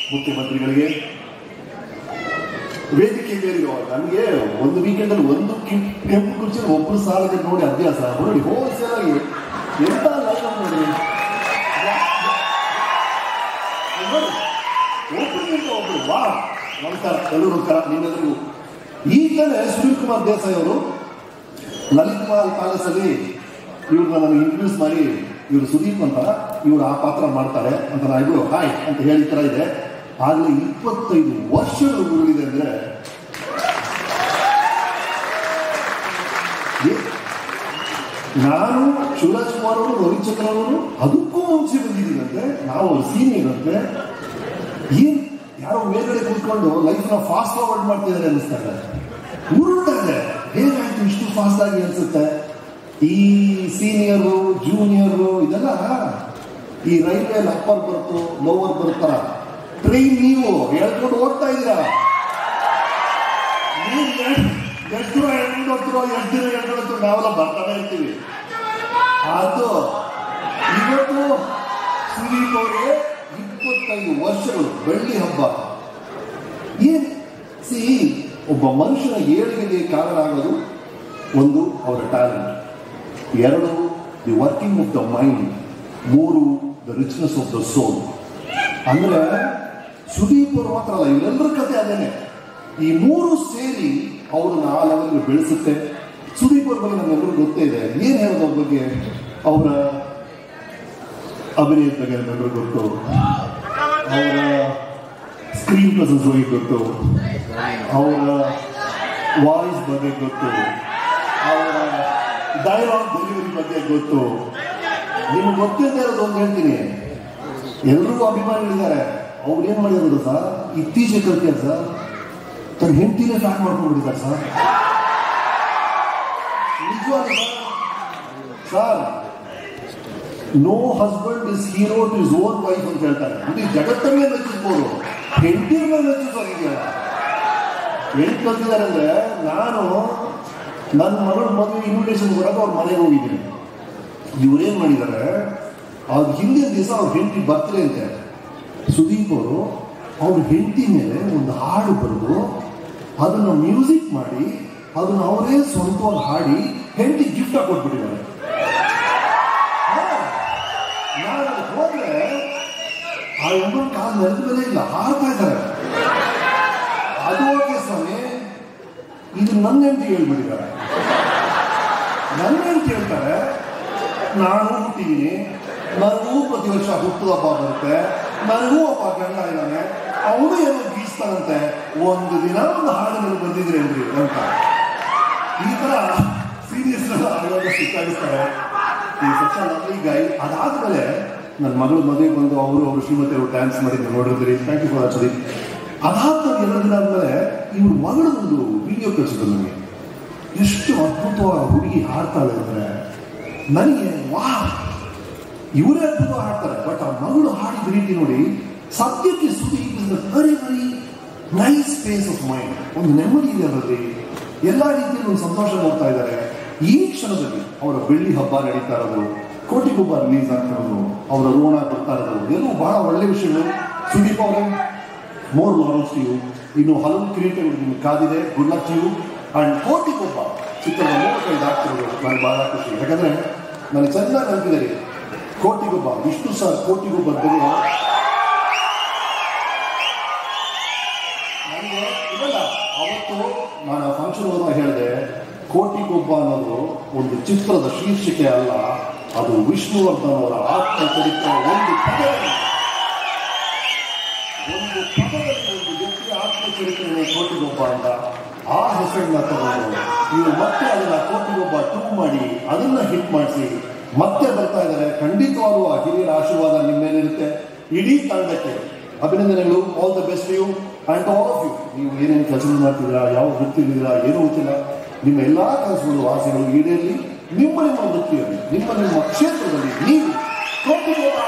ಮುಖ್ಯಮಂತ್ರಿಗಳಿಗೆ ವೇದಿಕೆ ಮೇಲಿರುವ ನನಗೆ ಒಂದು ವೀಕೆಂಡ್ ಅಲ್ಲಿ ಒಂದು ಕಿ- ಕೆಂಪು ಕುರ್ಚಿ ಒಬ್ಬರು ಸಾಲದ ನೋಡಿ ಅಭ್ಯಾಸ ನೋಡಿ ಹೋಲ್ಸೇಲ್ ಆಗಿ ಎಂತ ಲೈನ್ ನೋಡಿ ನೋಡಿ ಒಬ್ಬರಿಗಿಂತ ಒಬ್ರು ವಾ ನಮಸ್ಕಾರ ಎಲ್ಲರೂ ನಮಸ್ಕಾರ ನಿಮ್ಮೆಲ್ಲರಿಗೂ ಈಗಲೇ ಸುನೀಲ್ ಕುಮಾರ್ ದೇಸಾಯಿ ಅವರು ಲಲಿತ್ ಮಹಲ್ ಪ್ಯಾಲೇಸ್ ಅಲ್ಲಿ ಇವ್ರನ್ನ ನನಗೆ ಇಂಟ್ರೊಡ್ಯೂಸ್ ಮಾಡಿ ಇವರು ಸುದೀಪ್ ಅಂತ ಇವರು ಆ ಪಾತ್ರ ಮಾಡ್ತಾರೆ ಅಂತ ನಾ ಇಬ್ರು ಹಾಯ್ ಅಂತ ಹೇಳಿ ತರ ಇದೆ ಆಗಲೇ ಇಪ್ಪತ್ತೈದು ವರ್ಷಗಳು ಉರುಳಿದೆ ಅಂದ್ರೆ ಏ- ನಾನು ಶಿವರಾಜ್ ಕುಮಾರ್ ಅವರು ರವಿಚಂದ್ರ ಅವರು ಅದಕ್ಕೂ ಮುಂಚೆ ಬಂದಿದ್ದೀನಂತೆ ನಾವು ಸೀನಿಯರ್ ಅಂತೆ ಏನ್ ಯಾರೋ ಮೇಲ್ಗಡೆ ಕೂತ್ಕೊಂಡು ಲೈಫ್ ನ ಫಾಸ್ಟ್ ಫಾರ್ವರ್ಡ್ ಮಾಡ್ತಿದ್ದಾರೆ ಅನಿಸ್ತಾರೆ ಉರುಳ್ತಾರೆ ಹೇಗಾಯ್ತು ಇಷ್ಟು ಫಾಸ್ಟ್ ಆಗಿ ಅನ್ಸುತ್ತೆ ಈ ಸೀನಿಯರು ಜೂನಿಯರು ಇದೆಲ್ಲ ಈ ರೈಲ್ವೆ ಅಪ್ಪರ್ ಬರುತ್ತೋ ಲೋವರ್ ಬರುತ್ತಾರ ಟ್ರೈನ್ ನೀವು ಹೇಳ್ಕೊಂಡು ಹೋಗ್ತಾ ಇದ್ದೀರಾ ನೀವು ಎಷ್ಟ್- ಎಷ್ಟು ದೂರ ಹೇಳ್ಕೊಂಡು ಹೋಗ್ತಿರೋ ಎಷ್ಟು ದಿನ ಹೇಳ್ಕೊಂಡು ಹೋಗ್ತಿರೋ ನಾವೆಲ್ಲ ಬರ್ತಾನೆ ಇರ್ತೀವಿ ಅದು ಇವತ್ತು ಸುದೀಪ್ ಅವರಿಗೆ ಇಪ್ಪತ್ತೈದು ವರ್ಷಗಳು ಬೆಳ್ಳಿ ಹಬ್ಬ ಏನ್ ಸಿ ಒಬ್ಬ ಮನುಷ್ಯನ ಏಳಿಗೆಗೆ ಕಾರಣ ಆಗೋದು ಒಂದು ಅವರ ಟ್ಯಾಲೆಂಟ್ ಎರಡು the working of the mind ಮೂರು the richness of the soul ಅಂದ್ರೆ ಸುದೀಪ್ ಅವರು ಮಾತ್ರ ಅಲ್ಲ ಇವರೆಲ್ಲರ ಕತೆ ಅದೇನೆ ಈ ಮೂರು ಸೇರಿ ಅವ್ರನ್ನ ಆ ಲೆವೆಲ್ಗೆ ಬೆಳೆಸುತ್ತೆ ಸುದೀಪ್ ಅವ್ರ ಬಗ್ಗೆ ನಮ್ಗೆಲ್ಲರೂ ಗೊತ್ತೇ ಇದೆ ಏನ್ ಹೇಳೋದು ಅವ್ರ ಬಗ್ಗೆ ಅವರ ಅಭಿನಯದ ಬಗ್ಗೆ ನಮ್ಗೆಲ್ಲರೂ ಗೊತ್ತು ಅವರ ಸ್ಕ್ರೀನ್ ಪ್ರೆಸೆನ್ಸ್ ಬಗ್ಗೆ ಗೊತ್ತು ಅವರ ವಾಯ್ಸ್ ಬಗ್ಗೆ ಗೊತ್ತು ಅವರ ಡೈಲಾಗ್ ಡೆಲಿವರಿ ಬಗ್ಗೆ ಗೊತ್ತು ನಿಮ್ಗೆ ಗೊತ್ತಿಲ್ಲದೆ ಇರೋದು ಒಂದು ಹೇಳ್ತೀನಿ ಎಲ್ರಿಗೂ ಅಭಿಮಾನಿಗಳಿದ್ದಾರೆ ಅವ್ರು ಏನ್ ಮಾಡಿರೋದು ಸರ್ ಇತ್ತೀಚೆಗೆ ಕಲ್ತಿದ್ದಾರೆ ಸರ್ ತನ್ನ ಹೆಂಡತಿನೇ ಫ್ಯಾನ್ ಮಾಡ್ಕೊಂಡ್ಬಿಟ್ಟಿದ್ದಾರೆ ಸರ್ ನಿಜವಾಗ್ಲೂ sir no husband is hero to his own wife ಅಂತ ಹೇಳ್ತಾರೆ ಇಡೀ ಜಗತ್ತನ್ನೇ ಮೆಚ್ಚಿಸ್ಬೋದು ಹೆಂಡತಿಯನ್ನ ಮೆಚ್ಚಿಸೋದಿದೆಯಲ್ಲ ಏನ್ ಕಲ್ತಿದ್ದಾರೆ ಅಂದ್ರೆ ನಾನು ನನ್ನ ಮಗಳ ಮದುವೆ ಇನ್ವಿಟೇಷನ್ ಕೊಡಕ್ಕೆ ಅವ್ರ ಮನೆಗೆ ಹೋಗಿದ್ದೀನಿ ಇವ್ರೇನ್ ಮಾಡಿದ್ದಾರೆ ಅವ್ರ ಹಿಂದಿನ ದಿವಸ ಅವ್ರ ಹೆಂಡತಿ ಬರ್ತಾರೆ ಅಂತೆ ಸುದೀಪ್ ಅವರು ಅವ್ರ ಹೆಂಡತಿ ಮೇಲೆ ಒಂದು ಹಾಡು ಬರೆದು ಅದನ್ನ ಮ್ಯೂಸಿಕ್ ಮಾಡಿ ಅದನ್ನ ಅವರೇ ಸ್ವಂತವಾಗಿ ಹಾಡಿ ಹೆಂಡತಿ ಗಿಫ್ಟ್ ಕೊಟ್ಬಿಟ್ಟಿದ್ದಾರೆ ಹಾ. ನಾನು ಅಲ್ಲಿ ಹೋದ್ರೆ ಆ ಇಬ್ಬರು ಕಾಲು ನೆಲದ ಮೇಲೆ ಇಲ್ಲ ಹಾರ್ತಾ ಇದ್ದಾರೆ ಅದು ಓಕೆ ಸ್ವಾಮಿ ಇದು ನನ್ನ ಹೆಂಡತಿ ಹೇಳ್ಬಿಟ್ಟಿದ್ದಾರೆ ನನ್ನ ಹೆಂಡತಿ ಹೇಳ್ತಾರೆ ನಾನು ಹುಟ್ಟಿದ್ದೀನಿ ನನಗೂ ಪ್ರತಿ ವರ್ಷ ಹುಟ್ಟುದ ಹಬ್ಬ ಬರುತ್ತೆ ನನಗೂ ಒಬ್ಬ ಗಂಡ ಇದ್ದಾನೆ ಅವನು ಏನೋ ಗೀಸ್ತಾನಂತೆ ಒಂದು ದಿನ ಒಂದು ಹಾಡಿನಲ್ಲಿ ಬಂದಿದ್ರೇನ್ರಿ ಅಂತ ಈ ತರ ಸೀರಿಯಸ್ ಆಗುವಾಗ ಸಿಕ್ಕಾಗಿಸ್ತಾರೆ ಈ ಸಚ್ಚ ಲವ್ಲಿ ಗೈ ಅದಾದ್ಮೇಲೆ ನನ್ನ ಮಗಳು ಮದುವೆ ಬಂದು ಅವರು ಅವರು ಶ್ರೀಮತಿ ಅವರು ಡ್ಯಾನ್ಸ್ ಮಾಡಿದ್ರು ನೋಡಿದ್ರಿ ಥ್ಯಾಂಕ್ ಯು ಫಾರ್ ಆಕ್ಚುಲಿ ಅದಾದ್ಮೇಲೆ ಎರಡು ದಿನ ಆದ್ಮೇಲೆ ಇವ್ರ ಮಗಳ ಒಂದು ವಿಡಿಯೋ ಕಳಿಸಿದ್ರು ನನಗೆ ಎಷ್ಟು ಅದ್ಭುತವಾಗಿ ಹುಡುಗಿ ಹಾಡ್ತಾಳೆ ಅಂದ್ರೆ ನನಗೆ ವಾ ಇವರೇ ಅದ್ಭುತವಾಗಿ ಹಾಡ್ತಾರೆ ಬಟ್ ಆ ಮಗಳು ಹಾಡಿದ ರೀತಿ ನೋಡಿ ಸದ್ಯಕ್ಕೆ ಸುದ್ದಿ is very very nice space of mind ಒಂದು ನೆಮ್ಮದಿ ಇದೆ ಅದರಲ್ಲಿ ಎಲ್ಲ ರೀತಿಯಲ್ಲಿ ಒಂದು ಸಂತೋಷ ನೋಡ್ತಾ ಇದ್ದಾರೆ ಈ ಕ್ಷಣದಲ್ಲಿ ಅವರ ಬೆಳ್ಳಿ ಹಬ್ಬ ನಡೀತಾ ಇರೋದು ಕೋಟಿಗೊಬ್ಬ ರಿಲೀಸ್ ಆಗ್ತಾ ಇರೋದು ಅವರ ಋಣ ಬರ್ತಾ ಇರೋದು ಎಲ್ಲವೂ ಬಹಳ ಒಳ್ಳೆ ವಿಷಯಗಳು ಸುದೀಪ್ ಅವರೇ ಮೋರ್ ಲಾರೆನ್ಸ್ ಯು ಇನ್ನು ಹಲವು ಕಿರೀಟಗಳು ನಿಮ್ಗೆ ಕಾದಿದೆ good luck you and Kotigobba ಚಿತ್ರದ ಮೂಲಕ ಇದಾಗ್ತಿರೋದು ನನಗೆ ಬಹಳ ಖುಷಿ ಯಾಕಂದ್ರೆ ನನಗೆ ಚೆನ್ನಾಗಿ ನೆನಪಿದೆ ಕೋಟಿಗೊಬ್ಬ ವಿಷ್ಣು ಸರ್ ಕೋಟಿಗೊಬ್ಬ ಬಗ್ಗೆ ನನಗೆ ಇದಲ್ಲ ಅವತ್ತು ನಾನು ಆ ಫಂಕ್ಷನ್ ಹೋದಾಗ ಹೇಳಿದೆ ಕೋಟಿಗೊಬ್ಬ ಅನ್ನೋದು ಒಂದು ಚಿತ್ರದ ಶೀರ್ಷಿಕೆ ಅಲ್ಲ ಅದು ವಿಷ್ಣುವರ್ಧನ್ ಅವರ ಆತ್ಮ ಚರಿತ್ರೆ ಒಂದು ಪದದಲ್ಲಿ ಒಂದು ಪದದಲ್ಲಿ ಒಂದು ವ್ಯಕ್ತಿಯ ಆತ್ಮಚರಿತ್ರೆ ಕೋಟಿಗೊಬ್ಬ ಅಂತ ಆ ಹೆಸರನ್ನ ತಗೊಂಡು ನೀವು ಮತ್ತೆ ಅದನ್ನ ಕೋಟಿಗೊಬ್ಬ ಟೂ ಮಾಡಿ ಅದನ್ನ ಹಿಟ್ ಮಾಡಿಸಿ ಮತ್ತೆ ಬರ್ತಾ ಇದ್ದಾರೆ ಖಂಡಿತವಾಗ್ಲೂ ಆ ಹಿರಿಯರ ಆಶೀರ್ವಾದ ನಿಮ್ಮ ಮೇಲಿರುತ್ತೆ ಇಡೀ ತಂಡಕ್ಕೆ ಅಭಿನಂದನೆಗಳು all the best you and all of you ನೀವು ಏನೇನು ಕೆಲಸ ಮಾಡ್ತಿದ್ದೀರಾ ಯಾವ ವೃತ್ತಿಲಿದ್ದೀರಾ ಏನೂ ಗೊತ್ತಿಲ್ಲ ನಿಮ್ಮ ಎಲ್ಲಾ ಕನಸುಗಳು ಆಸೆಗಳು ಈಡೇರಲಿ ನಿಮ್ಮ ನಿಮ್ಮ ವೃತ್ತಿಯಲ್ಲಿ ನಿಮ್ಮ ನಿಮ್ಮ ಕ್ಷೇತ್ರದಲ್ಲಿ ನೀವು ಕೋಟಿಗೊಬ್ಬ